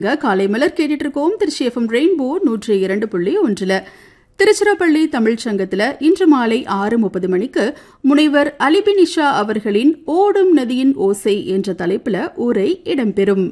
இங்க காலை மலர் கேட்டுட்டு இருக்கோம் திருச்சி எஃப்எம் ரெயின்போ நூற்றி இரண்டு புள்ளி ஒன்றுல திருச்சிராப்பள்ளி தமிழ்ச் சங்கத்துல இன்று மாலை ஆறு முப்பது மணிக்கு முனைவர் அலிபினிஷா அவர்களின் ஓடும் நதியின் ஓசை என்ற தலைப்புல உரை இடம்பெறும்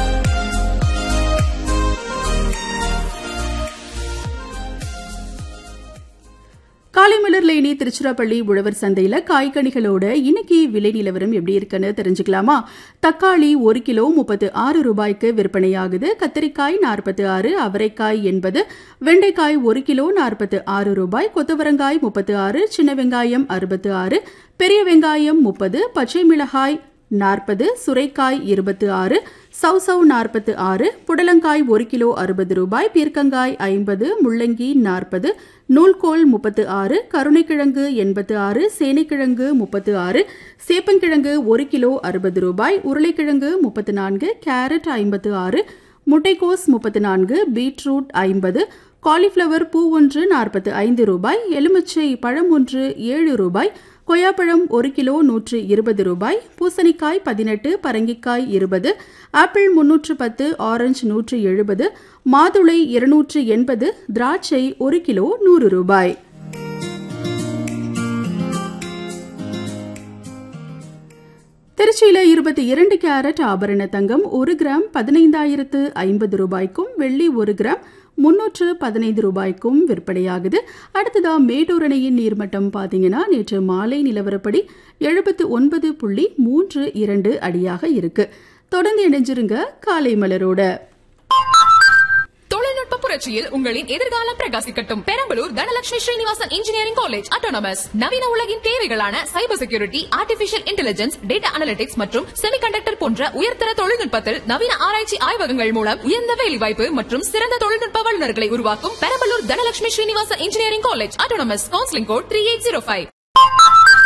காலை மலர்ல இனி திருச்சிராப்பள்ளி உழவர் சந்தையில காய்கனிகளோட இன்னைக்கு விலை நிலவரம் எப்படி இருக்குன்னு தெரிஞ்சுக்கலாமா தக்காளி ஒரு கிலோ முப்பத்து ஆறு ரூபாய்க்கு விற்பனையாகுது கத்திரிக்காய் நாற்பத்தி ஆறு அவரைக்காய் எண்பது வெண்டைக்காய் ஒரு கிலோ நாற்பத்து ஆறு ரூபாய் கொத்தவரங்காய் முப்பத்து ஆறு சின்ன வெங்காயம் அறுபத்து ஆறு பெரிய வெங்காயம் முப்பது பச்சை மிளகாய் நாற்பது சுரைக்காய் இருபத்து ஆறு சவுசவ் நாற்பத்து ஆறு புடலங்காய் ஒரு கிலோ அறுபது ரூபாய் பீர்க்கங்காய் ஐம்பது முள்ளங்கி நாற்பது நூல்கோல் முப்பத்து ஆறு கருணைக்கிழங்கு எண்பத்து ஆறு சேனைக்கிழங்கு முப்பத்து ஆறு சேப்பங்கிழங்கு ஒரு கிலோ அறுபது ரூபாய் உருளைக்கிழங்கு முப்பத்து நான்கு கேரட் ஐம்பத்து ஆறு முட்டைக்கோஸ் முப்பத்து நான்கு பீட்ரூட் ஐம்பது காலிஃப்ளவர் பூ ஒன்று நாற்பத்து ஐந்து ரூபாய் எலுமிச்சை பழம் ஒன்று ஏழு ரூபாய் கொய்யாப்பழம் ஒரு கிலோ நூற்று இருபது ரூபாய் பூசணிக்காய் பதினெட்டு பரங்கிக்காய் இருபது ஆப்பிள் முன்னூற்று பத்து ஆரஞ்சு நூற்று எழுபது மாதுளை இருநூற்று எண்பது திராட்சை ஒரு கிலோ நூறு ரூபாய் திருச்சியில இருபத்தி இரண்டு கேரட் ஆபரண தங்கம் ஒரு கிராம் பதினைந்தாயிரத்து ஐம்பது ரூபாய்க்கும் வெள்ளி ஒரு கிராம் முன்னூற்று பதினைந்து ரூபாய்க்கும் விற்பனையாகுது அடுத்ததா மேட்டூர் அணையின் நீர்மட்டம் பாத்தீங்கன்னா நேற்று மாலை நிலவரப்படி எழுபத்து ஒன்பது புள்ளி மூன்று இரண்டு அடியாக இருக்கு தொடர்ந்து இணைஞ்சிருங்க காலை மலரோட தொழில்நுட்ப புரட்சியில் உங்களின் எதிர்காலம் பிரகாசிக்கட்டும் Perambalur Dhanalakshmi Srinivasan engineering college autonomous நவீன உலகின் தேவைகளான cyber security artificial intelligence data analytics மற்றும் செமிகண்டக்டர் போன்ற உயர்தர தொழில்நுட்பத்தில் நவீன ஆராய்ச்சி ஆய்வகங்கள் மூலம் உயர்ந்த வேலைவாய்ப்பு மற்றும் சிறந்த தொழில்நுட்ப வல்லுநர்களை உருவாக்கும் Perambalur Dhanalakshmi Srinivasan engineering college autonomous counselling code three eight zero five